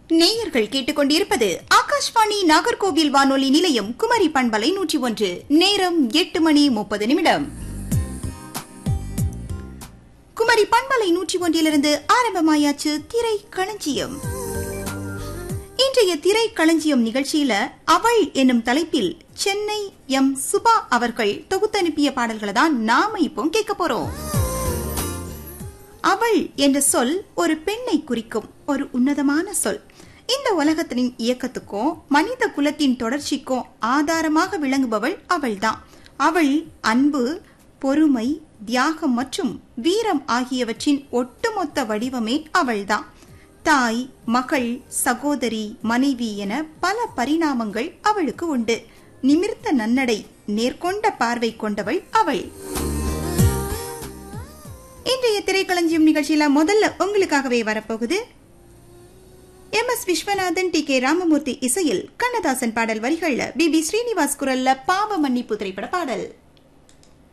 நேயர்கள் கேட்டுக்கொண்டிருப்பது ஆகாஷ்வாணி நாகர்கோவில் வானொலி நிலையம் குமரி பண்பலை நூற்றி ஒன்று நேரம் எட்டு மணி முப்பது நிமிடம் குமரி பண்பலை நூற்றி ஒன்றிலிருந்து ஆரம்பமாயாச்சு திரை களஞ்சியம் இன்றைய திரை களஞ்சியம் நிகழ்ச்சியில அவள் என்னும் தலைப்பில் சென்னை எம் சுபா அவர்கள் தொகுத்தனுப்பிய பாடல்களை தான் நாம இப்போ கேட்க போறோம் அவள் என்ற சொல் ஒரு பெண்ணை குறிக்கும் ஒரு உன்னதமான சொல் இந்த உலகத்தின் இயக்கத்துக்கும் மனித குலத்தின் தொடர்ச்சிக்கும் ஆதாரமாக விளங்குபவள் அவள்தான் அவள் அன்பு பொறுமை தியாகம் மற்றும் வீரம் ஆகியவற்றின் ஒட்டுமொத்த வடிவமே அவள்தான் தாய் மகள் சகோதரி மனைவி என பல பரிணாமங்கள் அவளுக்கு உண்டு நிமிர்த்த நன்னடை நேர்கொண்ட பார்வை கொண்டவள் அவள் இன்றைய திரைக்களஞ்சியம் நிகழ்ச்சியில முதல்ல உங்களுக்காகவே வரப்போகுது M S Viswanathan T K Ramamoorthy இசையில் கண்ணதாசன் பாடல் வரிகள்ல பி பி ஸ்ரீனிவாஸ் குரல்ல பாவ மன்னிப்பு திரைப்பட பாடல்